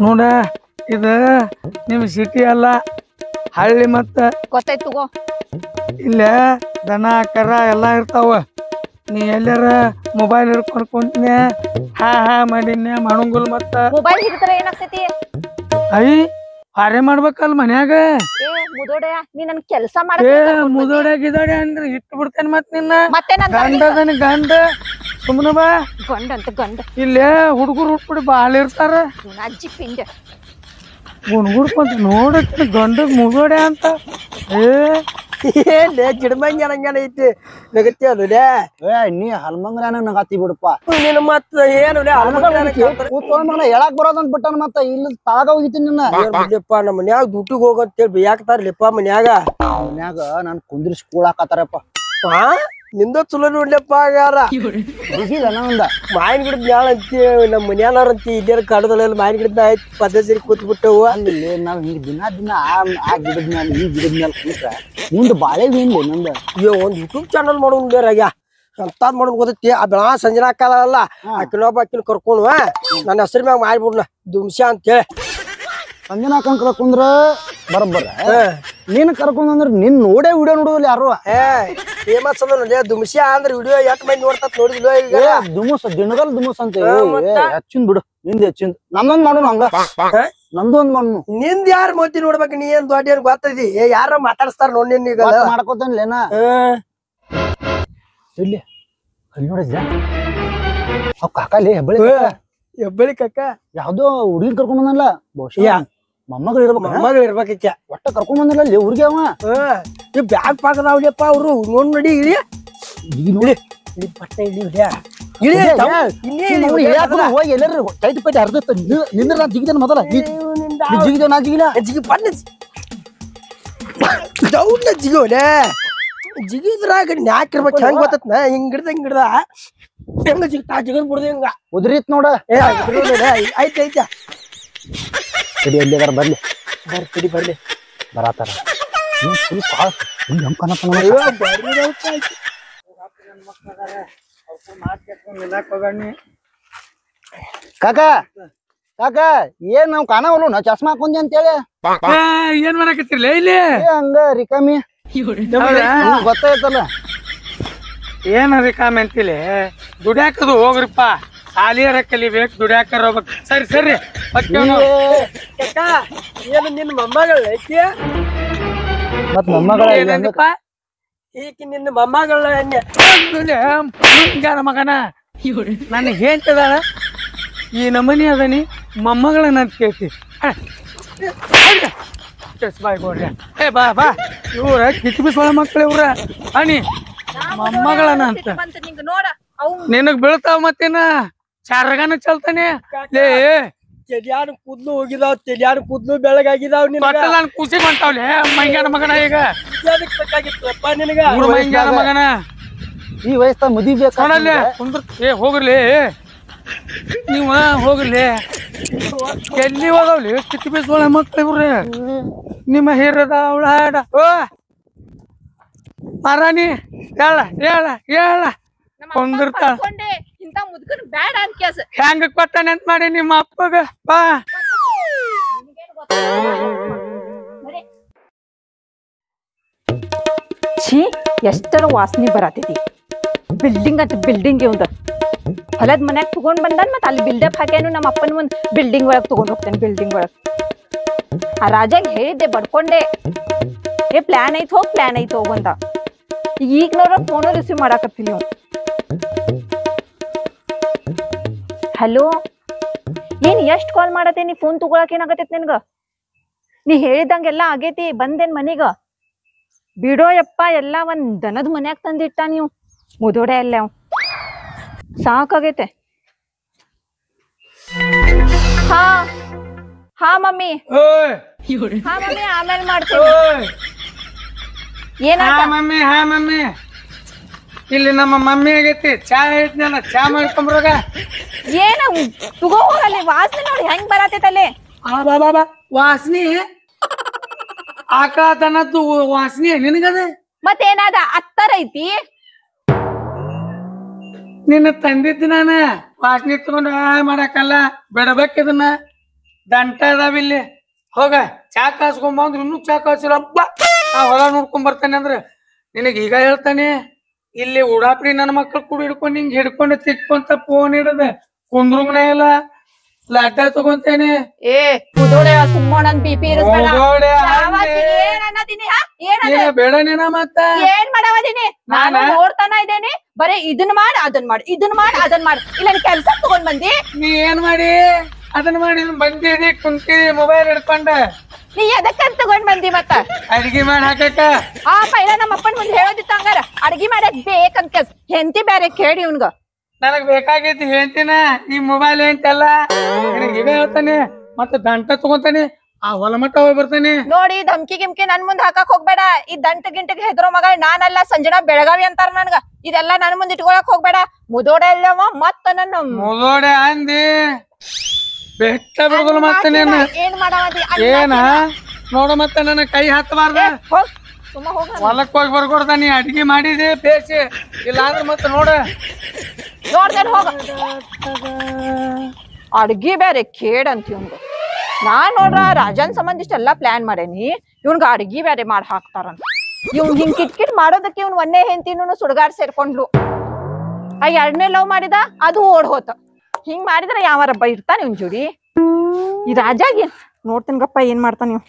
ನೋಡ ಇದ ನಿಮ್ ಸಿಟಿ ಅಲ್ಲ ಹಳ್ಳಿ ಮತ್ತ ಗೊತ್ತಾಯ್ತು ತಗೋ ಇಲ್ಲ ದನ ಕರ ಎಲ್ಲಾ ಇರ್ತಾವ ನೀ ಎಲ್ಲಾರ ಮೊಬೈಲ್ ಹಿಡ್ಕೊಂಡ್ ಕುಂತ್ನೆ ಹಾ ಹಾ ಮಾಡಿನ್ಯ ಮಾಡಂಗುಲ್ ಮತ್ತ ಮೊಬೈಲ್ ಹಿಡಿದ್ರ ಏನಾಗ್ತೈತಿ ಐ ಹಾರೆ ಮಾಡ್ಬೇಕಲ್ ಮನ್ಯಾಗ ಏ ಮುದೋಡ ನೀ ನನ್ ಕೆಲ್ಸ ಮಾಡ ಏ ಮುದೋಡೆ ಗಿದೋಡೆ ಅಂದ್ರೆ ಇಟ್ಟು ಬಿಡ್ತೇನೆ ಮತ್ ನಿನ್ನ ಮತ್ತೆ ನನ್ ಗಂಡ ಅದನ್ ಗಂಡ ಸುಮ್ಮನೆ ಬಾ ಗಂಡ ಅಂತ ಗಂಡ ಇಲ್ಲೇ ಹುಡುಗರು ಹುಟ್ಬಿಡಿ ಬಾಳ ಇರ್ತಾರ ಇವ್ನ ಅಜ್ಜಿ ಪಿಂಡ ಗುಣ್ಗುಡ್ಕೊಂತ ನೋಡತ್ತೀನಿ ಗಂಡಗ್ ಮುಗೋಡೆ ಅಂತ ಏ ಏನ್ಲೇ ಗಿಡಮಂಗ್ ಏನಂಗನ ಐತಿ ನಗತ್ತಿ ಅದು ಲೇ ಏ ನೀ ಹಲ್ಮಂಗ್ರಾನ ನಗಾತಿ ಬಿಡಪ್ಪ ನಿನ್ನ ಮತ್ತ ಏನು ಲೇ ಕೂತ್ಕೊಂಡ್ ಮಗನ ಹೇಳಕ್ ಬರೋದಂತ ಬಿಟ್ಟಾನ ಮತ್ತ ಇಲ್ಲಿ ತಾಗ ಹೋಗಿತೀನಿ ನಿನ್ನ ಬಿಡ್ಲಿಪ್ಪ ನಮ್ಮ ಮನ್ಯಾಗ ದುಡ್ಡಿಗೆ ಹೋಗಂತೇಳಿ ಬೇಯಾಕ್ತಾರ್ಲಿಪ್ಪ ಮನ್ಯಾಗ ಮನ್ಯಾಗ ನಾನ್ ಕುಂದ್ರಿಸಿ ಕೂಳಾಕತ್ತಾರಪ್ಪ ಹಾ ನಿಂದ ಚಲೋ ನೋಡ್ಲಿಪ್ಪ ಯಾರ ಬಿಸಿಲ್ಲ ನಂದ ಮಾವಿನ ಗಿಡದ ಮ್ಯಾಳ ಅಂತಿ ನಮ್ಮ ಮನ್ಯಾನವ್ರ ಅಂತಿ ಇಲ್ಲೇ ಕಡದಲ್ಲ ಮಾವಿನ ಗಿಡದ ಆಯ್ತು ಪದ್ಧತಿ ಕೂತ್ ಬಿಟ್ಟವು ಅಲ್ಲಿ ನಾವ್ ಹಿಂಗ್ ದಿನ ದಿನ ಆ ಆ ಗಿಡದ ಮ್ಯಾಲ ಈ ಗಿಡದ ಮ್ಯಾಲ ಕೂತ್ರ ಮುಂದ್ ಬಾಳೆ ಏನ್ಲಿ ನಂದ ಅಯ್ಯೋ ಒಂದ್ ಯೂಟ್ಯೂಬ್ ಚಾನಲ್ ಮಾಡೋನ್ ರಾಗ್ಯ ಎಂತಾದ್ ಮಾಡೋದ್ ಗೊತ್ತೈತಿ ಆ ಬೆಳ ಸಂಜನಾ ಕಾಲ ಅಲ್ಲ ಆಕಿನೊಬ್ಬ ಆಕಿನ ಕರ್ಕೊಂಡು ನನ್ನ ಹೆಸರು ಮ್ಯಾಗ ಮಾಡ್ಬಿಡ್ನ ದುಮ್ಸ್ಯಾ ಅಂತ ಹೇಳಿ ಸಂಜನಾ ಕಂಕರ ಕುಂದ್ರ ಬರಬ್ಬರ ನೀನ್ ಕರ್ಕೊಂಡ್ ಅಂದ್ರ ನಿನ್ ನೋಡೇ ವಿಡಿಯೋ ನೋಡುದಿಲ್ಲ ಯಾರು ಏ ಫೇಮಸ್ ಅದ ನೋಡಿ ದುಮ್ಸ್ಯಾ ಅಂದ್ರೆ ವಿಡಿಯೋ ಎಷ್ಟ್ ಮಂದಿ ನೋಡ್ತತ್ ನೋಡಿದ್ಲು ಈಗ ಏ ದುಮುಸ್ ದಿನಗಲ್ ದುಮುಸ್ ಅಂತ ಹಾ, ಮತ್ತ? ಹೆಚ್ಚಿನ್ ಬಿಡು ನಿಂದ ಹೆಚ್ಚಿಂದ ನಮ್ದೊಂದ್ ಮಾಡೋಣ ಹಂಗ ಹಾ? ನಮ್ದೊಂದ್ ಮಾಡೋಣ ನಿಂದ್ ಯಾರ ಮೋತಿ ನೋಡ್ಬೇಕು ನೀ ಏನ್ ದೊಡ್ಡ ಏನ್ ಗೊತ್ತೈತಿ ಏ ಯಾರ ಮಾತಾಡ್ಸ್ತಾರ ನೋಡ್ ನಿನ್ ಈಗ ಮಾಡ್ಕೋತೇನ್ಲೇನ ಹ್ಮ್. ಇಲ್ಲಿ ಅಲ್ಲಿ ನೋಡಿದ್ಯಾ ಅವ್ ಕಾಕಲಿ ಹೆಬ್ಬಳಿ ಹೆಬ್ಬಳಿ ಕಕ್ಕ ಯಾವ್ದೋ ಹುಡುಗಿ ಕರ್ಕೊಂಡ್ ಬಂದಲ್ಲ ಬಹುಶಃ ಯಾ. ಮೊಮ್ಮಗಳು ಇರ್ಬೇಕು ಮೊಮ್ಮಗಳು ಇರ್ಬೇಕಕ್ಕೆ ಒಟ್ಟ ಕರ್ಕೊಂಡ್ ಬಂದಿಲ್ಲ ಅಲ್ಲಿ ಹುಡುಗಿ ಅವ ಹ್ಮ್ ಈ ಬ್ಯಾಗ್ ಪಾಕದಾವ್ಲಿಯಪ್ಪ ಅವ್ರು ನೋಡ್ ನೋಡಿ ಇಳಿ ಈಗ ನೋಡಿ ಇಳಿ ಪಟ್ಟ ಇಳಿ ಇಳಿಯ ಇಳಿ ಏ, ತಮ್ಮ. ಏ, ಇನ್ನೇ ನೀನ್ ಇಳಿ, ಅವ್ನು ಇಳಿ ಹೇಳಾಕ ಅದಲ್ಲ. ಹೋಗಿ ಎಲ್ಲರೂ ಟೈಟ್ ಪೈಟ್ ಹರಿದತ್ತ ನಿಂದ್ರ ನಾ ಜಿಗಿದೇನ ಮೊದಲ ನೀ ಇವ್ನಿಂದ ನೀ ಜಿಗಿದೇವ ನಾ ಜಿಗಿಲ ಜಿಗಿ ಪಣ್ಣ ದೌಡ್ನ ಜಿಗೋಲೆ ಜಿಗಿದ್ರಾಗ ನ್ಯಾಕಿರ್ಬೇಕು ಹೆಂಗ್ ಗೊತ್ತತ್ ನಾ ಹಿಂಗ್ ಹಿಡ್ದ ಹಿಂಗ್ ಹಿಡ್ದ ಹೆಂಗ ಜಿಗ್ತಾ ಜಿಗದ್ ಬಿಡ್ದ ಹಿಂಗ ಉದ್ರಿತ್ ನೋಡ ಏ ಇದ್ರು ನೋಡೆ, ಐತ್ ಐತ ಸರಿ ಎಲ್ಲಿ ಅದಾರ ಬರ್ಲಿ ಬರ್ರಿ ಬಿಡಿ ಬರ್ಲಿ ಬರಾತಾರ ನೀನ್ ಫುಲ್ ಕಾಸ್ ಹಿಂಗ್ ಹೆಂಗ್ ಕಾಣತ್ತ ನೋಡ ಅಯ್ಯೋ ಬರ್ರಿ ರೌತ ಆಯ್ತು. ಕಾಕ ಕಾಕ ಏನ್ ನಾವ್ ಕಾಣವಲ್ಲ ನಾ ಚಸ್ಮಾ ಹಾಕೊಂಡಿ ಅಂತೇಳಿ ಏ, ಏನ್ ಮಾಡಕತ್ತಿರ್ಲ ಇಲ್ಲಿ ಏ ಹಂಗ ರಿಕಾಮಿ ಹೌದಾ? ನಿಮ್ಗ್ ಗೊತ್ತಾಯ್ತಲ್ಲ ಏನ ರಿಕಾಮ್ ಅಂತಿಲಿ ದುಡ್ಯಾಕದು ಹೋಗ್ರಿಪ್ಪ ಸಾಲಿಯರ ಕಲಿಬೇಕು ದುಡ್ಯಾಕರ ಹೋಗ್ಬೇಕು ಸರಿ ಸರಿ ಹೊಕ್ಕೇವ್ನು. ಕಕ್ಕ ಏನು ನಿನ್ನ ಮೊಮ್ಮಗಳ ಐತಿ ಮತ್ ಮೊಮ್ಮಗಳ ಇಲ್ಲಿ ಹಂಗ ಏನಂದಪ್ಪ ಈಕಿ ನಿನ್ನ ಮೊಮ್ಮಗಳ ಎಣ್ಣೆ ಅಂದ್ಮೇಲೆ ಮುಂಗಾರ ಮಗನ ನನ್ನ ಹೇಳ್ತದಾಳ ಈ ನಮನಿ ಅದನಿ ಮೊಮ್ಮಗಳನ್ನ ಅಂತ ಕೇಳ್ತಿ ಬಾಯ್ ಕೊಡ್ರಿ ಏ ಬಾ ಬಾ ಇವ್ರ ಕಿತ್ಬಿಸೋಳ ಮಕ್ಳು ಇವ್ರ ಅನಿ ಮೊಮ್ಮಗಳನ್ನ ಅಂತ ಬಂತ ನಿಂಗ ನೋಡ ಅವ್ ನಿನಗ್ ಬೀಳ್ತಾವ ಮತ್ತೇನ ಚಾರಗನ ಚಲ್ತಾನೆ ಲೇ ತೆಲಿಯಾನ ಕೂದ್ಲು ಹೋಗಿದಾವ್ ತೆಲಿಯಾನ ಕೂದ್ಲು ಬೆಳಗಾಗಿದಾವ್ ನಿನಗ ತೊಟ್ಟಲ್ ನಾನು ಖುಷಿ ಮಾಡ್ತಾವ್ಲೆ ಮೈಗಾನ ಮಗನ ಈಗ ಅದಕ್ಕೆ ಬೇಕಾಗಿತ್ತಪ್ಪ ನಿನಗ ಮೂರು ಮೈಗಾನ ಮಗನ ಈ ವಯಸ್ಸಾಗ ಮದ್ವಿ ನೋಡಲ್ಲೇ ಬೇಕಾ ಕುಂದ್ರ ಏ ಹೋಗ್ರಲಿ ನೀವ ಹೋಗ್ರಲಿ ಎಲ್ಲಿ ಹೋದವ್ಲಿ ಕಿತ್ತು ಬೀಸೋಳ ಮಕ್ಳು ಇವ್ರಿ ನಿಮ್ಮ ಹಿರದ ಅವಳ ಹಾಡ ಓ ಮಾರಾಣಿ ಹೇಳ ಹೇಳ ಹೇಳ ನಮ್ಮ ಕುಂದಿರ್ತಾಳ ಅನ್ಕೊಂಡೆ ಇಂತ ಮುದ್ಕನ್ ಬ್ಯಾಡ ಅಂತ ಕೇಸ ಹೆಂಗ ಕೊಟ್ಟಾನೆ ಅಂತ ಮಾಡಿ ನಿಮ್ಮ ಅಪ್ಪಗ ಬಾ ಛೀ ಎಷ್ಟರ ವಾಸನೆ ಬರತೈತಿ ಬಿಲ್ಡಿಂಗ್ ಅಂತ ಬಿಲ್ಡಿಂಗ್ ಇವಂದ ಹೊಲದ ಮನ್ಯಾಗ ತಗೊಂಡ್ ಬಂದಾನ ಮತ್ತ ಅಲ್ಲಿ ಬಿಲ್ಡಪ್ ಹಾಕ್ಯಾನು ನಮ್ಮ ಅಪ್ಪನ ಒಂದ್ ಬಿಲ್ಡಿಂಗ್ ಒಳಗ್ ತಗೊಂಡ್ ಹೋಗ್ತೇನೆ ಬಿಲ್ಡಿಂಗ್ ಒಳಗ್ ಆ ರಾಜಾಗ ಹೇಳಿದ್ದೆ ಬಡ್ಕೊಂಡೆ ಏ ಪ್ಲಾನ್ ಐತ್ ಹೋಗ್ ಪ್ಲಾನ್ ಐತ್ ಹೋಗಂದ ಈಗ ನೋಡ್ರ ಫೋನ್ ರಿಸೀವ್ ಮಾಡಾಕತ್ತಿಲ್ಲ ನೀವು ಹಲೋ ಏನ್ ಎಷ್ಟ್ ಕಾಲ್ ಮಾಡತ್ತೆ ನೀ ಫೋನ್ ತಗೊಳಕ್ ಏನಾಗತ್ತೈತಿ ನಿನ್ಗ ನೀ ಹೇಳಿದಂಗೆಲ್ಲ ಆಗೇತಿ ಬಂದೇನ್ ಮನಿಗ ಬಿಡೋ ಯಪ್ಪ ಎಲ್ಲ ಒಂದ್ ದನದ ಮನ್ಯಾಗ ತಂದಿಟ್ಟ ನೀವು ಮುದೋಡೆ ಅಲ್ಲ ಅವ್ ಸಾಕಾಗೈತೆ ಹಾ ಹಾ ಮಮ್ಮಿ ಓಯ್ ಹಾ ಮಮ್ಮಿ ಆಮೇಲೆ ಮಾಡ್ತೀನಿ ಓಯ್ ಹಾ ಏನಾತ ಮಮ್ಮಿ ಹಾ ಮಮ್ಮಿ ಇಲ್ಲಿ ನಮ್ಮ ಮಮ್ಮಿ ಆಗೈತಿ ಚಾ ಹೇಳ್ತೀನಲ್ಲ ಚಾ ಮಾಡ್ಕೊಂಬ್ರಾಗ ಏನ ತಗೋ ಹೋಗಲ್ಲಿ ವಾಸನೆ ನೋಡಿ ಹೆಂಗ್ ಬರತೈತಲ್ಲಿ ಆ ಬಾ ಬಾ ಬಾ ವಾಸನೆ ಆಕಳ ದನದ್ದು ವಾಸನೆ ನಿನಗದ ಮತ್ತೇನಾದ ಅತ್ತರ ಐತಿ ನಿನ್ನ ತಂದಿದ್ದು ನಾನ ವಾಸನೆ ತಗೊಂಡು ಹಾಳ್ ಮಾಡಕ್ಕಲ್ಲ ಬಿಡಬೇಕ್ ಇದನ್ನ ದಂಟ ಅದಾವ ಇಲ್ಲಿ ಹೋಗ ಚಾ ಕಾಸ್ಕೊಂಬಂದ್ರ ಇನ್ನೂ ಚಾ ಕಾಸಿಲ್ಲ ಬಾ ನಾ ಹೊಲ ನೋಡ್ಕೊಂಡ್ ಬರ್ತಾನೆ ಅಂದ್ರ ನಿನಗ ಈಗ ಹೇಳ್ತಾನೆ ಇಲ್ಲಿ ಉಡಾಪಡಿ ನನ್ನ ಮಕ್ಳು ಕೂಡ ಹಿಡ್ಕೊಂಡು ಹಿಂಗ್ ಹಿಡ್ಕೊಂಡು ತಿಕ್ಕೊಂತ ಫೋನ್ ಹಿಡದ ಕುಂದ್ರುಗ್ನ ಇಲ್ಲ ಲಡ್ಡ ತಗೊಂತೇನೆ ಏ ಕುದೋಡೆ ಸುಮ್ಮೋಣನ್ ಬಿ ಪಿ ಇರಿಸ್ಬೇಡ ಹೋಗೋಡೆ ಯಾವಾಗ ಅಂದೆ. ಏನ್ ಅನ್ನತೀನಿ ಹಾ ಏನದ ನೀನ ಬೇಡ ನೀನ ಮತ್ತ ಏನ್ ಮಾಡವದೀನಿ ನಾನು ನಾನಾ? ನೋಡ್ತಾನ ಇದ್ದೇನೆ ಬರೀ ಇದನ್ ಮಾಡ್ ಅದನ್ ಮಾಡ್ ಇದನ್ ಮಾಡ್ ಅದನ್ ಮಾಡ್ ಇಲ್ಲ ಕೆಲ್ಸ ತಗೊಂಡ್ ಬಂದಿ ನೀ ಏನ್ ಮಾಡಿ ಅದನ್ನ ಮಾಡಿ ಬಂದಿದಿ ಕುಂತಿದಿ ಮೊಬೈಲ್ ಹಿಡ್ಕೊಂಡ ನೀ ಎದಕ್ಕಂತ ತಗೊಂಡ್ ಬಂದಿ ಮತ್ತ ಅಡ್ಗಿ ಮಾಡಿ ಹಾಕಕ್ಕ ಆ ಪೈಲ ನಮ್ಮ ಅಪ್ಪನ್ ಮುಂದೆ ಹೇಳೋದಿತ್ತ ಹಂಗಾರ ಅಡ್ಗಿ ಮಾಡಕ್ ಬೇಕಂತ ಕೆಲ್ಸ ಹೆಂತಿ ಬ್ಯಾರೆ ಕೇಳಿ ಇವ್ನ್ಗ ನನಗ್ ಬೇಕಾಗೈತಿ ಹೇಳ್ತೀನ ಈ ಮೊಬೈಲ್ ಎಂತೆಲ್ಲ ನಿನಗ್ ಈಗ ಹೇಳ್ತಾನೆ ಮತ್ತೆ ದಂಟ ತಗೊಂತಾನೆ ಆ ಹೊಲ ಮಟ್ಟ ಹೋಗಿ ಬರ್ತಾನೆ ನೋಡಿ ಧಮ್ಕಿ ಗಿಮ್ಕಿ ನನ್ ಮುಂದ್ ಹಾಕಕ್ ಹೋಗ್ಬೇಡ ಈ ದಂಟ ಗಿಂಟಗ್ ಹೆದ್ರೋ ಮಗ ನಾನಲ್ಲ ಸಂಜನಾ ಬೆಳಗಾವಿ ಅಂತಾರ ನನ್ಗ ಇದೆಲ್ಲ ನನ್ ಮುಂದ್ ಇಟ್ಕೊಳಕ್ ಹೋಗ್ಬೇಡ ಮುದೋಡೆ ಅಲ್ಲವ ಮತ್ತ ನನ್ನ ಮುದೋಡೆ ಅಂದಿ ಬೆಟ್ಟ ಬಿಡುದಿಲ್ಲ ಮತ್ತೆ ನೀನು ಏನ್ ಮಾಡವದಿ ಏನ ನೋಡು ಮತ್ತೆ ನನ್ನ ಕೈ ಹತ್ತಬಾರ್ದ ಹೋಗ್ ಸುಮ್ಮ ಹೋಗ ಹೊಲಕ್ ಹೋಗಿ ಬರ್ಕೊಡ್ದ ನೀ ಅಡ್ಗಿ ಮಾಡಿದಿ ಬೇಸಿ ಇಲ್ಲಾಂದ್ರ ಮತ್ತೆ ನೋಡ ನೋಡ್ದೇನ್ ಹೋಗ ಅಡ್ಗಿ ಬೇರೆ ಕೇಡ್ ಅಂತ ಇವ್ನ್ಗ ನಾನ್ ನೋಡ್ರ ರಾಜನ್ ಸಂಬಂಧ ಇಷ್ಟೆಲ್ಲಾ ಪ್ಲಾನ್ ಮಾಡೇನಿ ಇವ್ನ್ಗ ಅಡ್ಗಿ ಬೇರೆ ಮಾಡ್ ಹಾಕ್ತಾರಂತ ಇವ್ನ್ ಹಿಂಗ್ ಕಿಟ್ ಕಿಟ್ ಮಾಡೋದಕ್ಕೆ ಇವ್ನ್ ಒಂದೇ ಹೆಂಡತಿನೂ ಸುಡ್ಗಾಡ್ ಸೇರ್ಕೊಂಡ್ಲು ಆ ಎರಡನೇ ಲವ್ ಮಾಡಿದ ಅದು ಓಡ್ ಹೋತ ಹಿಂಗ್ ಮಾಡಿದ್ರ ಯಾವಾರಬ್ಬ ಇರ್ತಾನ ಇವ್ನ್ ಜೋಡಿ ಈ ರಾಜಾಗಿ ನೋಡ್ತೀನಿ ಗಪ್ಪ ಏನ್ ಮಾಡ್ತಾನ ಇವ್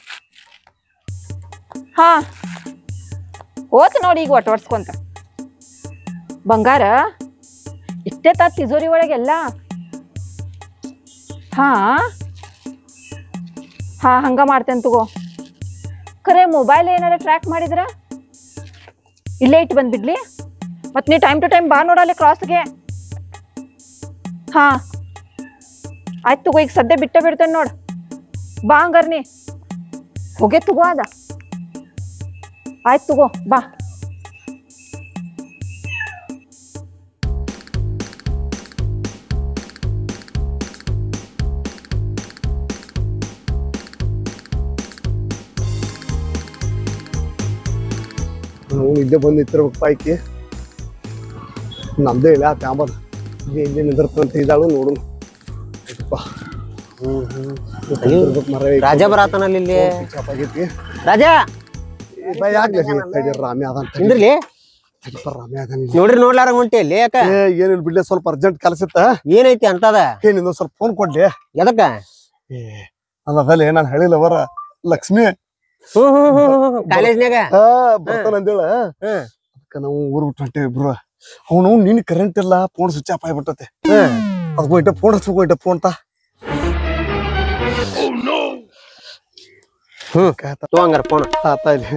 ಹಾ ಹೋತ್ ನೋಡಿ ಈಗ ಒಟ್ವರ್ಸ್ಕೊಂತ ಬಂಗಾರ ಇಷ್ಟೇ ತ ತಿಜೋರಿ ಒಳಗೆಲ್ಲ ಹಾ ಹಾ ಹಂಗ ಮಾಡ್ತೇನೆ ತಗೋ ಖರೆ ಮೊಬೈಲ್ ಏನಾರ ಟ್ರ್ಯಾಕ್ ಮಾಡಿದ್ರ ಇಲ್ಲೇ ಇಟ್ಟು ಬಂದ್ಬಿಡ್ಲಿ ಮತ್ ನೀ ಟೈಮ್ ಟು ಟೈಮ್ ಬಾ ನೋಡಲ್ಲಿ ಕ್ರಾಸ್ಗೆ ಹಾ ಆಯ್ತು ತಗೋ ಈಗ ಸದ್ಯ ಬಿಟ್ಟೆ ಬಿಡ್ತೇನೆ ನೋಡ್ ಬಾ ಹಂಗಾರ ನೀ ಹೋಗೆ ತಗೋ ಅದ ಆಯ್ತು ತಗೋ ಬಾ ನಾವು ಇಲ್ಲೇ ಬಂದು ನಿಂತಿರ್ಬೇಕು ಪಾಯ್ಕಿ ನಮ್ದೇ ಇಲ್ಲ ತ್ಯಾಂಬದ ಇಲ್ಲಿ ಇಲ್ಲಿ ನಿಂದಿರ್ತಂತ ಇದ್ದಾಳು ನೋಡು ಆಯ್ತಪ್ಪ. ಹ್ಮ್ ಹ್ಮ್ ನಿಂತಿರ್ಬೇಕು ಮರ ಈಗ. ರಾಜ ಬರಾತನಲ್ಲಿ ಇಲ್ಲಿ ಪಿಚಾಪ್ ಆಗೈತಿ ರಾಜ ಏ ಬಾ ಯಾಕ್ಲೆ ತಡಿ ರಾಮಿ ಅದ ಅಂತ ನಿಂದ್ರಲಿ ತಡಿಪ್ಪ ರಾಮಿ ಅದ ನೀನು. ನೋಡ್ರಿ ನೋಡ್ಲಾರ ಹೊಂಟಿ ಅಲ್ಲಿ ಯಾಕ ಏ ಏನಿಲ್ಲ ಬಿಡ್ಲೆ ಸ್ವಲ್ಪ ಅರ್ಜೆಂಟ್ ಕೆಲಸ ಇತ್ತ ಏನೈತಿ ಅಂತದ ಏ ನಿಂದು ಸ್ವಲ್ಪ ಫೋನ್ ಕೊಡ್ಲಿ ಎದಕ್ಕ ಏ ಅದಲ್ಲ ನಾನು ಹೇಳಿಲ್ಲವರ ಲಕ್ಷ್ಮಿ ಹ್ಮ್ ಹ್ಮ್ ಹ್ಮ್ ಹ್ಮ್ ಕಾಲೇಜ್ನ್ಯಾಗ ಹಾ ಬರ್ತಾನ ಅಂದೇಳ ಹ್ಮ್. ಅದಕ್ಕ ನಾವು ಊರ್ ಬಿಟ್ಟು ಹೊಂಟೇವಿ ಇಬ್ರು ಅವನು ನಿನ್ ಕರೆಂಟ್ ಇಲ್ಲ ಫೋನ್ ಸ್ವಿಚ್ ಆಫ್ ಆಗ್ಬಿಟ್ಟತೆ ಹ್ಮ್. ಅದಕ್ಕೆ ಹೋಯ್ಟ ಫೋನ್ ಹಚ್ಬೇಕು ಹೋಯ್ಟ ಫೋನ್ ತಾ ಹ್ಮ್. ತಗೋ ಹಂಗಾರ ಫೋನ್ ಆತ ಇಲ್ಲಿ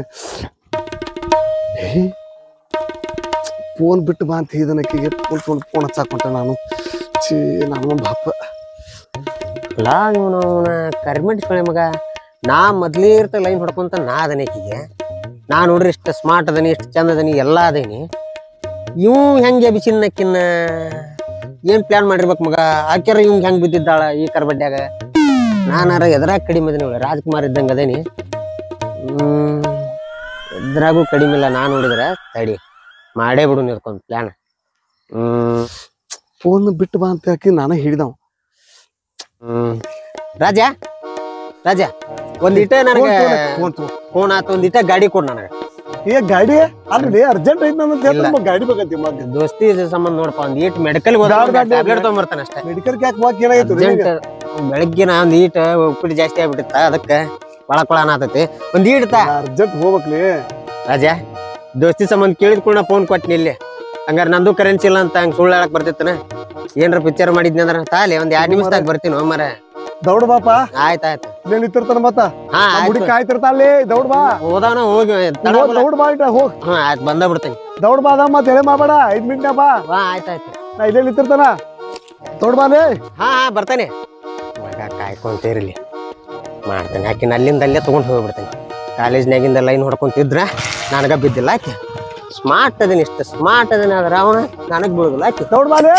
ಫೋನ್ ಬಿಟ್ಟು ಬಾ ಅಂತ ಹೇಳಿದನಕ್ಕಿಗೆ ಫೋನ್ ಫೋನ್ ಫೋನ್ ಹಚ್ಚಾಕೊಂಟ ನಾನು ಛೀ ನಾನು ಬಾಪ ಅಲ್ಲ ಇವನು ಕರ್ಮೆಂಟ್ ಸೊಳೆ ಮಗ ನಾ ಮೊದ್ಲೇ ಇರ್ತ ಲೈನ್ ಹೊಡ್ಕೊಂತ ನಾ ಅದನಿ ಆಕಿಗೆ ನಾ ನೋಡ್ರಿ ಇಷ್ಟ ಸ್ಮಾರ್ಟ್ ಅದನಿ ಇಷ್ಟ ಚಂದ ಅದನಿ ಎಲ್ಲಾ ಅದೇನಿ ಇವ್ ಹೆಂಗೆ ಬಿಸಿನಕ್ಕಿನ್ನ ಏನ್ ಪ್ಲಾನ್ ಮಾಡಿರ್ಬೇಕು ಮಗ ಆಕ್ಯಾರ ಇವ್ ಹೆಂಗ್ ಬಿದ್ದಿದ್ದಾಳ ಈ ಕರ್ಬಡ್ಡ್ಯಾಗ ನಾನಾರ ಎದ್ರಾಗ ಕಡಿಮೆ ಅದೀನಿ ನೋಡ ರಾಜ್ಕುಮಾರ್ ಇದ್ದಂಗ ಅದೇನಿ ಹ್ಮ್ ಎದ್ರಾಗೂ ಕಡಿಮೆ ಇಲ್ಲ ನಾ ನೋಡಿದ್ರ ತಡಿ ಮಾಡೇ ಬಿಡು ನಿರ್ಕೊಂಡ್ ಪ್ಲಾನ್ ಹ್ಮ್ ಫೋನ್ ಬಿಟ್ಟು ಬಾ ಅಂತ ಹಾಕಿ ನಾನೇ ಹಿಡಿದವ ಹ್ಮ್ ರಾಜ ರಾಜ ಒಂದಿಟ ನನಗೆ ಫೋನ್ ತಗೋ ಫೋನ್ ಆತ ಒಂದಿಟ ಗಾಡಿ ಕೊಡ್ ನನಗೆ ಏ ಗಾಡಿ ಅಲ್ರಿ ಅರ್ಜೆಂಟ್ ಐತಿ ನನ್ನ ಇಲ್ಲ. ನಮ್ಗೆ ಗಾಡಿ ಬೇಕಂತಿ ಮಗ ದೋಸ್ತಿ ಸಂಬಂಧ ನೋಡಪ್ಪ ಒಂದ್ ಈಟ್ ಮೆಡಿಕಲ್ ಬ್ಯಾಡ, ಬ್ಯಾಡ, ಟ್ಯಾಬ್ಲೆಟ್ ಬ್ಯಾಡ. ತಗೊಂಬರ್ತಾನ ಅಷ್ಟೇ ಮೆಡಿಕಲ್ ಕ್ಯಾಕ್ ವಾಕ್ ಏನಾಯ್ತು ಅರ್ಜೆಂಟ್ ಬೆಳಗ್ಗೆ ನಾ ಒಂದ್ ಈಟ್ ಉಪ್ಪಿಟ್ಟು ಜಾಸ್ತಿ ಆಗ್ಬಿಟ್ಟಿತ್ತ ಅದಕ್ಕೆ ಕೊಳ ಕೊಳ ಅನ್ನತೈತಿ ಒಂದ್ ಈಡ್ತ ಅರ್ಜೆಂಟ್ ಹೋಗ್ಬೇಕ್ಲಿ ರಾಜ ದೋಸ್ತಿ ಸಂಬಂಧ ಕೇಳಿದ್ ಕೂಡ ಫೋನ್ ಕೊಟ್ನಿ ಇಲ್ಲಿ ಹಂಗಾರ ನಂದು ಕರೆನ್ಸಿ ಇಲ್ಲ ಅಂತ ಹಂಗ ಸುಳ್ಳು ಹೇಳಕ್ ಬರ್ತಿತ್ತನ ಏನ್ರ ಪಿಕ್ಚರ್ ಮಾಡಿದ್ನಿ ಅಂದ್ರ ತಾಲಿ ಒಂದ್ ಎರಡ್ ನಿಮಿಷದಾಗ ಬರ್ತೀನಿ ಮರ ದೌಡ್ ಬಾಪ ಆಯ್ತಾಯ್ತು ಇಲ್ಲೇ ನಿಂತಿರ್ತಾನ ಮತ್ತ ಹಾ ನಮ್ಮ ಹುಡುಗಿ ಆಯ್ತು ಕಾಯ್ತಿರ್ತಾಳಿ ದೌಡ್ ಬಾ ಹೋದವನ ಹೋಗಿ ತಡ ಹೋಗ್ ದೌಡ್ ಬಾ ಇಟ್ಟ ಹೋಗ್ ಹಾ ಆಯ್ತು ಬಂದ ಬಿಡ್ತೀನಿ ದೌಡ್ ಬಾ ಅದ ಮತ್ತೆ ಹೇಳಿ ಮಾಡಬೇಡ ಐದ್ ಮಿನಿಟ್ ಬಾ ಹಾ ಆಯ್ತಾಯ್ತು ನಾ ಇಲ್ಲೇ ನಿಂತಿರ್ತಾನ ದೌಡ್ ಬಾಲೇ ಹಾ ಹಾ ಬರ್ತಾನೆ ಮಗ ಕಾಯ್ಕೊಂತೀರ್ಲಿ ಮಾಡ್ತೇನೆ ಆಕಿನ ಅಲ್ಲಿಂದ ಅಲ್ಲೇ ತೊಗೊಂಡು ಹೋಗ್ಬಿಡ್ತೇನೆ ಕಾಲೇಜ್ನಾಗಿಂದ ಲೈನ್ ಹೊಡ್ಕೊಂತಿದ್ರ ನನಗ ಬಿದ್ದಿಲ್ಲ ಆಕೆ ಸ್ಮಾರ್ಟ್ ಅದೀನಿ ಇಷ್ಟ ಸ್ಮಾರ್ಟ್ ಅದೀನಿ ಆದ್ರೆ ಅವನ ನನಗ್ ಬೀಳುದಿಲ್ಲ ಆಕೆ ದೌಡ್ ಬಾಲೇ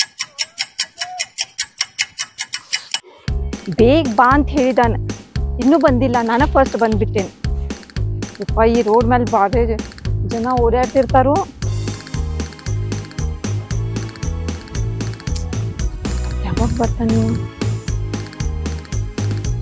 ಬೇಗ ಬಾ ಅಂತ ಹೇಳಿದಾನ ಇನ್ನೂ ಬಂದಿಲ್ಲ ನಾನು ಫಸ್ಟ್ ಬಂದ್ಬಿಟ್ಟೇನೆ ಯಪ್ಪ ಈ ರೋಡ್ ಮೇಲೆ ಬಾಳೆ ಜನ ಓಡಾಡ್ತಿರ್ತಾರು ಯಾವಾಗ ಬರ್ತಾನೆ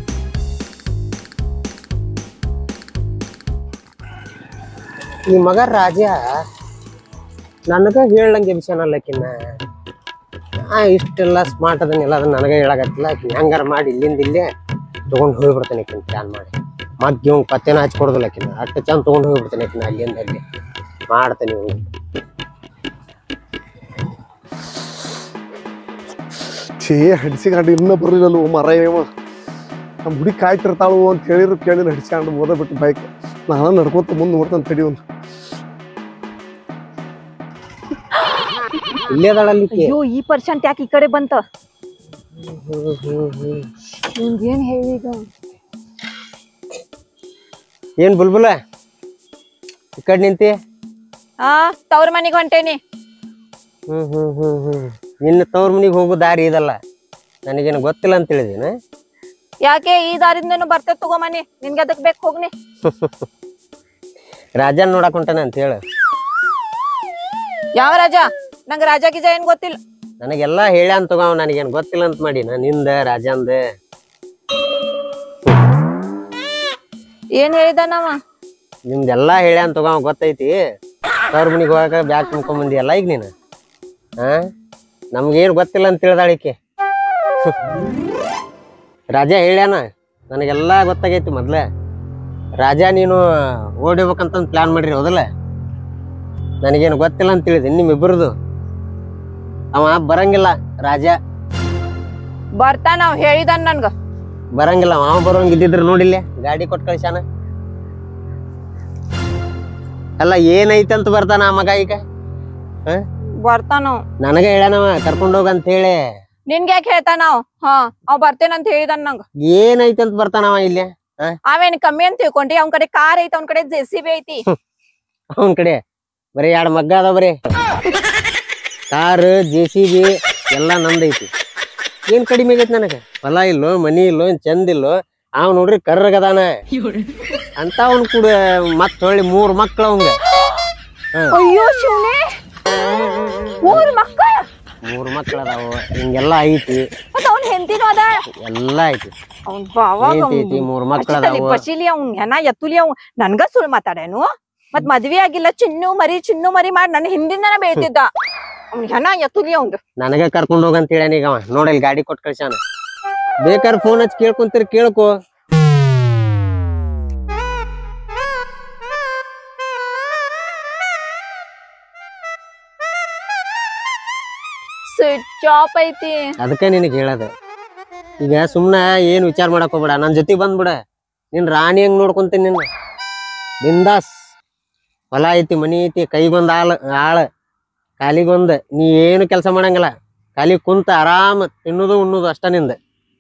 ಈ ಮಗ ರಾಜ ನನಗ ಹೇಳಂಗೆ ಎಬ್ಸ್ಯಾನಲ್ಲಕಿನ್ನ ಆ ಇಷ್ಟೆಲ್ಲ ಸ್ಮಾರ್ಟ್ ಅದನ್ನೆಲ್ಲ ಅದನ್ನ ನನಗೆ ಹೇಳಕತ್ತಿಲ್ಲ ಆಕಿನ ಹೆಂಗಾರ ಮಾಡಿ ಇಲ್ಲಿಂದ ಇಲ್ಲೇ ತೊಗೊಂಡು ಹೋಗ್ಬಿಡ್ತೇನೆ ಆಕಿನ ಪ್ಲಾನ್ ಮಾಡಿ ಮಗ್ಗಿ ಇವಂಗ್ ಪತ್ತೆನ ಹಚ್ಕೊಡ್ದಿಲ್ಲ ಆಕಿನ ಅಷ್ಟು ಚಂದ ತೊಗೊಂಡು ಹೋಗ್ಬಿಡ್ತೇನೆ ಆಕಿನ ಅಲ್ಲಿಂದ ಅಲ್ಲಿ ಮಾಡ್ತೇನೆ ಇವ್ನು ಛೇ ಹಡಿಸಿಕೊಂಡು ಇನ್ನೂ ಬರಲಿಲ್ಲ ಮರ ಏವ ನಮ್ಮ ಹುಡುಗಿ ಕಾಯ್ತಿರ್ತಾಳು ಅಂತ ಹೇಳಿದ್ರು ಕೇಳಿಲ್ಲ ಹಡಿಸ್ಕೊಂಡು ಓದ ಬಿಟ್ಟು ಬೈಕ್ ನಾನು ನಡ್ಕೊತ ಮುಂದೆ ನೋಡ್ತಾನೆ ತಡಿ ಒಂದು ಇಲ್ಲೇ ಅದಾಳಲ್ಲಿ ಈಕಿ. ಅಯ್ಯೋ ಈ ಪರ್ಸೆಂಟ್ ಯಾಕೆ ಈ ಕಡೆ ಬಂತ ಹ್ಮ್ ಹ್ಮ್ ಹ್ಮ್ ಏನ್ ಹೇಳಿ ಈಗ ಏನ್ ಬುಲ್ಬುಲ ಈ ಕಡೆ ನಿಂತಿ ಆ ತವ್ರ ಮನಿಗ್ ಹೊಂಟೇನಿ ಹ್ಮ್ ಹ್ಮ್ ಹ್ಮ್ ಹ್ಮ್ ನಿನ್ನ ತವ್ರ ಮನಿಗೆ ಹೋಗೋ ದಾರಿ ಇದಲ್ಲ ನನಗೇನು ಗೊತ್ತಿಲ್ಲ ಅಂತ ಹೇಳಿದೇನ ಯಾಕೆ ಈ ದಾರಿಂದನು ಬರ್ತೇವೆ ತಗೋಮನಿ ನಿನ್ಗೆ ಅದಕ್ ಬೇಕು ಹೋಗ್ನಿ ರಾಜನ್ ನೋಡಕ್ ಹೊಂಟಾನ ಅಂತ ಹೇಳು ಯಾವ ರಾಜ ನಂಗ ರಾಜ ಗಿಜ ಏನ್ ಗೊತ್ತಿಲ್ಲ ನನಗೆಲ್ಲ ಹೇಳ್ಯಾನ್ ತಗೋ ಅವ ನನಗೇನು ಗೊತ್ತಿಲ್ಲ ಅಂತ ಮಾಡಿ ನಾ ನಿಂದ ರಾಜಂದ ಏನ್ ಹೇಳಿದ ನಾವ ನಿಮ್ದೆಲ್ಲ ಹೇಳ್ಯಾನ್ ತಗೋ ಅವ ಗೊತ್ತೈತಿ ತವ್ರ ಮನಿಗೆ ಹೋಗಾಕ ಬ್ಯಾಗ್ ತುಂಬ್ಕೊಂಡ್ ಬಂದಿಯಲ್ಲ ಈಗ ನೀನು ಹಾ ನಮ್ಗೇನು ಗೊತ್ತಿಲ್ಲ ಅಂತ ತಿಳಿದಾಳಿಕೆ ರಾಜ ಹೇಳ್ಯಾನ ನನಗೆಲ್ಲ ಗೊತ್ತಾಗೈತಿ ಮೊದ್ಲೇ ರಾಜ ನೀನು ಓಡಿಬೇಕಂತ ಪ್ಲಾನ್ ಮಾಡಿರಿ ಹೌದಲ್ಲ ನನಗೇನು ಗೊತ್ತಿಲ್ಲ ಅಂತ ತಿಳಿದೆ ನಿಮ್ಮಿಬ್ಬರದು ಅವ ಬರಂಗಿಲ್ಲ ರಾಜ ಬರ್ತಾ ನಾವ್ ಹೇಳಿದನ್ ನನ್ಗ ಬರಂಗಿಲ್ಲ ಅವ ಬರೋಂಗ್ ಇದ್ದಿದ್ರ ನೋಡಿಲ್ಲ ಗಾಡಿ ಕೊಟ್ಟು ಕಳ್ಸ್ಯಾನ ಅಲ್ಲ ಏನೈತೆ ಅಂತ ಬರ್ತಾನ ಆ ಮಗ ಈಗ ಬರ್ತಾನವ್ ನನಗ ಹೇಳ್ಯಾನವ ಕರ್ಕೊಂಡ್ ಹೋಗ ಅಂತ ಹೇಳಿ ನಿನ್ಗೆ ಯಾಕೆ ಹೇಳ್ತಾ ನಾವ್ ಹಾ ಅವ್ ಬರ್ತೇನಂತ ಹೇಳಿದನ್ ನಂಗ ಏನೈತೆ ಅಂತ ಬರ್ತಾನವ ಇಲ್ಲಿ ಅವೇನ್ ಕಮ್ಮಿ ಅಂತ ತಿಳ್ಕೊಂಡಿ ಅವ್ನ್ ಕಡೆ ಕಾರ್ ಐತಿ ಅವ್ನ್ ಕಡೆ ಜೆ ಸಿ ಬಿ ಐತಿ ಅವನ್ ಕಡೆ ಬರೀ ಎರಡು ಮಗ್ಗ ಅದಾವ ಬರೀ ಕಾರ್ ಜೆ ಸಿ ಬಿ ಎಲ್ಲ ನಂದೈತಿ ಏನ್ ಕಡಿಮೆ ಆಗೈತಿ ನನಗ ಹೊಲ ಇಲ್ಲೋ ಮನಿ ಇಲ್ಲೋ ಏನ್ ಚಂದ ಇಲ್ಲೋ ಅವ್ ನೋಡ್ರಿ ಕರ್ರಗದಾನ ಅಂತ ಅವ್ನ್ ಕೂಡ ಮತ್ ಹೊಳ್ಳಿ ಮೂರ್ ಮಕ್ಳು ಅವಂಗ ಅಯ್ಯೋ ಶಿವನೇ ಮೂರ್ ಮಕ್ಕಳ ಮೂರ್ ಮಕ್ಳು ಅದಾವ ಹಿಂಗೆಲ್ಲ ಐತಿ ಮತ್ತ ಅವ್ನ್ ಹೆಂಡತಿನೂ ಅದ ಎಲ್ಲ ಐತಿ ಅವ್ನ್ ಬಾವಾಗ ಐತಿ ಐತಿ ಮೂರ್ ಮಕ್ಳು ಅದಾವ ಬಸಿಲಿ ಅವ್ನ್ ಹೆಣ ಎತ್ತುಲಿ ಅವ್ ನನ್ಗ ಸುಳ್ ಮಾತಾಡೇನು ಮತ್ ಮದ್ವೆ ಆಗಿಲ್ಲ ಚಿನ್ನು ಮರಿ ಚಿನ್ನು ಮರಿ ಮಾಡಿ ನನ್ನ ಹಿಂದಿಂದನ ಬೇಯ್ತಿದ್ದ ಅವ್ನ್ ಹೆಣ ಎತ್ತುಲಿ ಅವಂದು ನನಗ ಕರ್ಕೊಂಡ್ ಹೋಗಂತ ಹೇಳ್ಯಾನ ಈಗ ಅವ ನೋಡಲ್ ಗಾಡಿ ಕೊಟ್ಟು ಕಳ್ಸ್ಯಾನ ಬೇಕಾದ್ರೆ ಫೋನ್ ಹಚ್ಚಿ ಕೇಳ್ಕೊಂತೀರಿ ಕೇಳ್ಕೊ ಸ್ವಿಚ್ ಆಫ್ ಐತಿ ಅದಕ್ಕೆ ನಿನಗೆ ಹೇಳದ ಈಗ ಸುಮ್ನ ಏನ್ ವಿಚಾರ ಮಾಡಕ್ ಹೋಗ್ಬೇಡ ನನ್ ಜೊತೆ ಬಂದ್ಬಿಡ ನಿನ್ ರಾಣಿ ಹಂಗ್ ನೋಡ್ಕೊಂತೀನಿ ನಿನ್ನ ಬಿಂದಾಸ್ ಹೊಲ ಐತಿ ಮನಿ ಐತಿ ಕೈಗೊಂದ್ ಆಳ್ ಆಳ್ ಕಾಲಿಗೊಂದ್ ನೀ ಏನು ಕೆಲಸ ಮಾಡಂಗಿಲ್ಲ ಖಾಲಿ ಕುಂತ ಆರಾಮ್ ತಿನ್ನೋದು ಉಣ್ಣೋದು ಅಷ್ಟ ನಿಂದ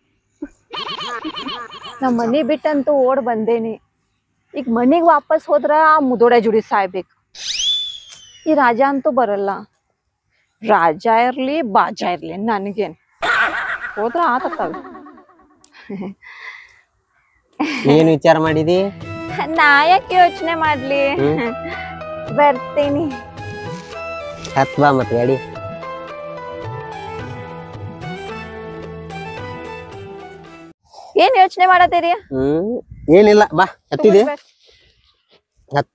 ನಾ ಮನಿ ಬಿಟ್ಟಂತೂ ಓಡ್ ಬಂದೇನಿ ಈಗ ಮನಿಗ್ ವಾಪಸ್ ಹೋದ್ರ ಆ ಮುದೋಡೆ ಜುಡಿ ಸಾಯ್ಬೇಕು ಈ ರಾಜ ಅಂತೂ ಬರಲ್ಲ ರಾಜ ಇರ್ಲಿ ಬಾಜ ಇರ್ಲಿ ನನಗೇನ್ ಹೋದ್ರ ಆತತ್ತಾವ ಏನ್ ವಿಚಾರ ಮಾಡಿದಿ ನಾ ಯಾಕೆ ಯೋಚನೆ ಮಾಡ್ಲಿ ಬರ್ತೀನಿ ಹತ್ ಬಾ ಮತ್ ಗಾಡಿ ಏನ್ ಯೋಚನೆ ಮಾಡತ್ತೀರಿ ಹ್ಮ್ ಏನಿಲ್ಲ ಬಾ ಹತ್ತಿದೆ ಹತ್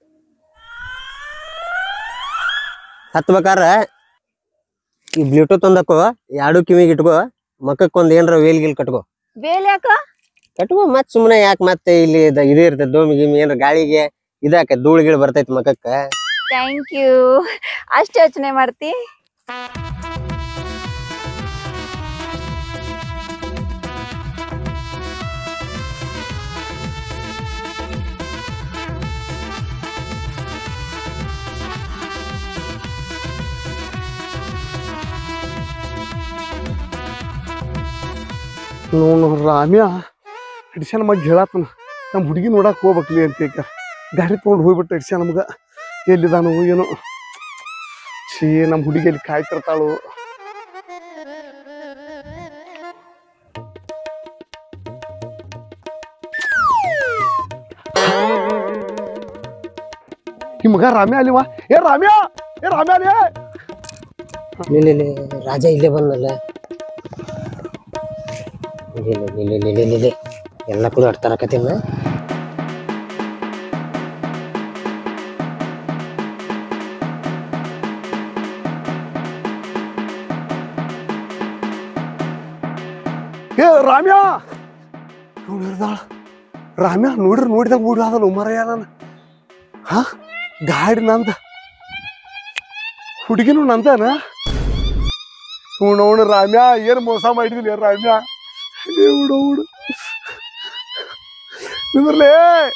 ಹತ್ಬೇಕಾರ ಈ ಬ್ಲೂಟೂತ್ ಒಂದಕ್ಕೋ ಎರಡು ಕಿವಿಗೆ ಇಟ್ಕೋ ಮಕ್ಕಕ್ಕೆ ಒಂದ್ ಏನ್ರ ವೇಲ್ ಗಿಲ್ ಕಟ್ಕೋ ಬೇಲ್ ಯಾಕ ಕಟ್ಕೋ ಮತ್ ಸುಮ್ಮನೆ ಯಾಕೆ ಮತ್ತೆ ಇಲ್ಲಿ ಇದ- ಇದು ಇರ್ತೈತೆ ದೋಮಿ ಗಿಮಿ ಏನ್ರ ಗಾಳಿಗೆ ಇದಾಕ ಧೂಳು ಗೀಳು ಬರ್ತೈತಿ ಮಕ್ಕಕ್ಕ ಥ್ಯಾಂಕ್ ಯು ಅಷ್ಟ್ ಯೋಚನೆ ಮಾಡ್ತಿ ನೋನು ರಾಮ್ಯ ಹಿಡ್ಸ್ಯಾನ ಮಗ ಹೇಳತ್ತನ ನಮ್ಮ ಹುಡುಗಿ ನೋಡಕ್ ಹೋಗ್ಬೇಕ್ಲಿ ಅಂತ ಈಗ ಗಾಡಿ ತೊಗೊಂಡು ಹೋಗ್ಬಿಟ್ಟು ಹಿಡ್ಸ್ಯಾನ ನಮ್ಗ ಎಲ್ಲಿದಾನು ಏನೋ ಛೀ ನಮ್ಮ ಹುಡುಗಿ ಅಲ್ಲಿ ಕಾಯ್ತಿರ್ತಾಳು ಈ ಮಗ ರಾಮ್ಯ ಅಲ್ಲಿವ ಏ ರಾಮ್ಯ ಏ ರಾಮ್ಯ ಅಲ್ಲಿ ಇಲ್ಲಿ ಇಲ್ಲಿ ರಾಜ ಇಲ್ಲೇ ಬಂದಲ್ಲ ಇಲ್ಲಿ ಇಲ್ಲಿ ಇಲ್ಲಿ ಇಲ್ಲಿ ಇಲ್ಲಿ ಇಲ್ಲಿ ಎಲ್ಲ ಕೂಡ ಆಡ್ತಾರಕತ್ತಿನ ಏ ರಾಮ್ಯಾ ನೋಡಿರ್ದಾಳ ರಾಮ್ಯಾ ನೋಡ್ರಿ ನೋಡಿದಾಗ ಬಿಡಾದಲ್ಲ ಉಮರಯ್ಯ ನಾನು ಹಾ ಗಾಡಿ ನಂದ ಹುಡುಗಿನೂ ನಂದನ ನೋಡು ರಾಮ್ಯಾ ಏನ್ ಮೋಸ ಮಾಡಿದಿಲ್ಲ ರಾಮ್ಯಾ ಏ ಹುಡು ಹುಡು ನಿಂದ್ರಲೇ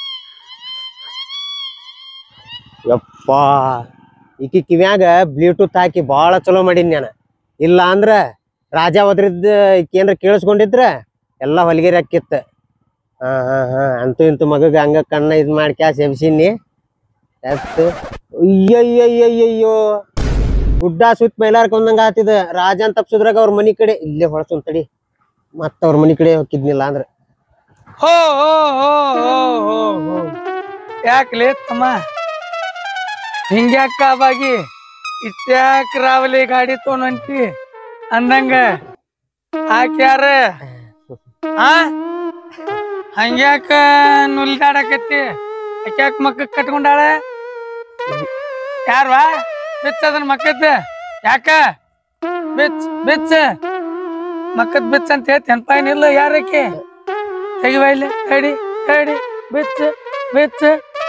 ಯಪ್ಪಾ ಈಕಿ ಕಿವ್ಯಾಗ ಬ್ಲೂಟೂತ್ ಹಾಕಿ ಭಾಳ ಚಲೋ ಮಾಡೀನಿ ನಾನು ಇಲ್ಲ ಅಂದ್ರ ರಾಜ ಒದ್ರಿದ್ದ ಈಕಿ ಏನ್ರ ಕೇಳಿಸ್ಕೊಂಡಿದ್ರ ಎಲ್ಲ ಹೊಲಿಗೆರಿ ಹಾಕಿತ್ತ ಹಾ ಹಾ ಹಾ ಅಂತೂ ಇಂತೂ ಮಗಗ ಹಂಗ ಕಣ್ಣ ಇದ್ ಮಾಡಿ ಕ್ಯಾಸ್ ಎಬ್ಸಿನಿ ಎತ್ತು ಅಯ್ಯಯ್ಯಯ್ಯಯ್ಯೋ ಗುಡ್ಡ ಸುತ್ತ ಮೈಲಾರ್ಕ ಒಂದಂಗ ಆತಿದ ರಾಜನ್ ತಪ್ಸಿದ್ರಾಗ ಅವ್ರ ಮನಿ ಕಡೆ ಇಲ್ಲೇ ಹೊಳಸೊಂದ್ ತಡಿ ಮತ್ತ ಅವ್ರ ಮನಿ ಕಡೆ ಹೋಗಿದ್ನಿಲ್ಲ ಅಂದ್ರ ಹೋ ಹೋ ಹೋ ಹೋ ಹೋ ಹೋ ಯಾಕಲೇ ತಮ್ಮ ಹಿಂಗ್ಯಾಕ ಬಾಗಿ ಇಟ್ಯಾಕ ರಾವಲಿ ಗಾಡಿ ತೊಗೊಂಡ್ ಹೊಂಟಿ ಅಂದಂಗ ಆಕ್ಯಾರ ಆ ಹಂಗ್ಯಾಕ ನುಲ್ದಾಡಕತ್ತಿ ಆಕ್ಯಾಕ ಮಕ್ಕ ಕಟ್ಕೊಂಡಾಳ ಯಾರ್ವಾ ಬಿಚ್ಚ ಅದನ್ನ ಮಕ್ಕದ ಯಾಕ ಬಿಚ್ ಬಿಚ್ಚ ಮಕ್ಕದ್ ಬಿಚ್ಚ ಅಂತ ಹೇಳ್ತಿ ನೆನ್ಪಾಯಿನಿಲ್ಲ ಯಾರಕ್ಕೆ ತೆಗಿವ ಇಲ್ಲಿ ಕಡಿ ಕಡಿ ಬಿಚ್ಚ ಬಿಚ್ಚ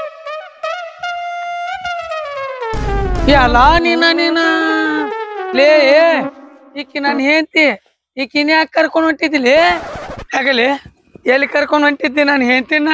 ಅಲ್ಲ ನೀನ ನೀನ ಲೇ ಈಕಿ ನಾನು ಹೆಂಡ್ತಿ ಈಕಿನ ಯಾಕೆ ಕರ್ಕೊಂಡು ಹೊಂಟಿದ್ದಿಲಿ ಆಗಲಿ ಎಲ್ಲಿ ಕರ್ಕೊಂಡು ಹೊಂಟಿದ್ದಿ ನಾನು ಹೆಂಡ್ತಿನ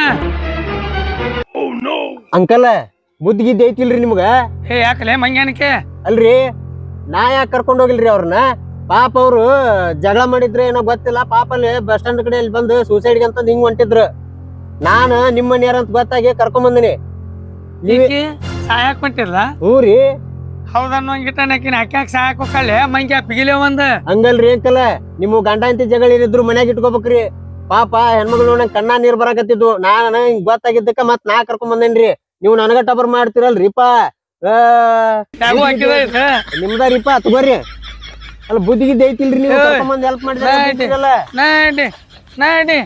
ಅಂಕಲ್ ಬುದ್ಧಿಗಿದ್ದ ಐತಿಲ್ರಿ ನಿಮ್ಗ ಏ ಯಾಕಲೆ ಮಂಗ್ಯಾನಕ್ಕೆ ಅಲ್ರಿ ನಾ ಯಾಕೆ ಕರ್ಕೊಂಡ್ ಹೋಗಿಲ್ರಿ ಅವ್ರನ್ನ ಪಾಪ ಅವ್ರು ಜಗಳ ಮಾಡಿದ್ರೆ ಏನೋ ಗೊತ್ತಿಲ್ಲ ಪಾಪ ಅಲ್ಲಿ ಬಸ್ ಸ್ಟ್ಯಾಂಡ್ ಕಡೆ ಅಲ್ಲಿ ಬಂದು ಸೂಸೈಡ್ ಅಂತಂದ್ ಹಿಂಗ್ ಹೊಂಟಿದ್ರು ನಾನು ನಿಮ್ಮ ಮನೆಯಾರ ಅಂತ ಗೊತ್ತಾಗಿ ಕರ್ಕೊಂಡ್ ಬಂದಿನಿ ನೀವೇ ಈಕಿ ಸಾಯಕ್ ಹೊಂಟಿಲ್ಲ ಹ್ಞೂ ರೀ ಹೌದನ್ನೋಂಗಿಟ್ಟನಕಿನ ಹಾಕ್ಯಾಕ ಸಾಯಕ್ ಹೋಗಲ್ಲ ಮಂಗ್ಯ ಪಿಗಿಲೆ ಒಂದ ಹಂಗಲ್ರಿ ಅಂಕಲ್ ನಿಮ್ಮ ಗಂಡ ಅಂತ ಜಗಳ ಏನಿದ್ರು ಮನ್ಯಾಗ ಇಟ್ಕೋಬೇಕ್ರಿ ಪಾಪ ಹೆಣ್ಮಗಳು ನಂಗೆ ಕಣ್ಣ ನೀರ್ ಬರಾಕತ್ತಿದ್ವು ನಾನು ಹಿಂಗ್ ಗೊತ್ತಾಗಿದ್ದಕ್ಕ ಮತ್ ನಾ ಕರ್ಕೊಂಡ್ ಬಂದೇನ್ರಿ ನೀವು ನನಗ ಟಬರ್ ಮಾಡ್ತಿರಲ್ರಿಪ್ಪ ಆ, ಯಾಗೋ ಹಾಕಿದ ಇದು ನಿಮ್ದಾರಿಪ್ಪ ತಗೋರಿ ಅಲ್ಲ ಬುದ್ಧಿಗಿದ್ದ ಐತಿಲ್ರಿ ನೀವು ಏಯ್, ಕರ್ಕೊಂಡ್ ಬಂದ್ ಹೆಲ್ಪ್ ನಡಿ. ಮಾಡಿದ್ರಲ್ಲ ನಡಿ ನಡಿ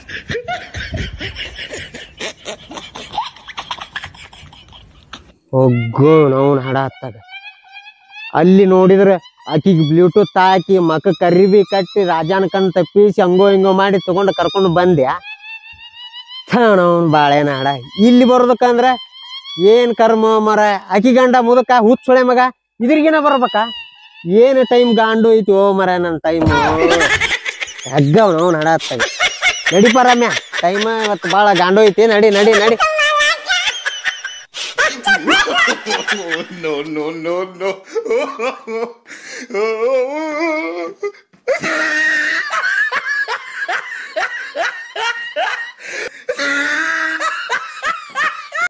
ಹೋಗೋ ನಾವು ಹಡ ಹತ್ತಾಗ ಅಲ್ಲಿ ನೋಡಿದ್ರೆ ಆಕಿಗೆ ಬ್ಲೂಟೂತ್ ಹಾಕಿ ಮಕ್ಕ ಕರಿಬಿ ಕಟ್ಟಿ ರಾಜಾನ ಕಣ್ ತಪ್ಪಿಸಿ ಹಂಗೋ ಹಿಂಗೋ ಮಾಡಿ ತಗೊಂಡು ಕರ್ಕೊಂಡು ಬಂದ್ಯಾ ಅವನ್ ಬಾಳೆನ ಹಾಡ ಇಲ್ಲಿ ಬರೋದಕ್ಕಂದ್ರ ಏನ್ ಕರ್ಮ ಮರ ಅಕಿ ಗಂಡ ಮುದಕ ಹುಚ್ಚೊಳೆ ಮಗ ಇದ್ರಿಗೇನ ಬರ್ಬೇಕ ಏನ್ ಟೈಮ್ ಗಾಂಡು ಐತಿ ಓ ಮರ ನನ್ನ ಟೈಮ್ ಹಗ್ಗ ಅವ್ನು ಹಡ ಹತ್ತಾಗ ನಡಿಪ ರಮ್ಯ ಟೈಮ್ ಇವತ್ತು ಭಾಳ ಗಾಂಡು ಐತಿ ನಡಿ ನಡಿ ನಡಿ no, no, no, no.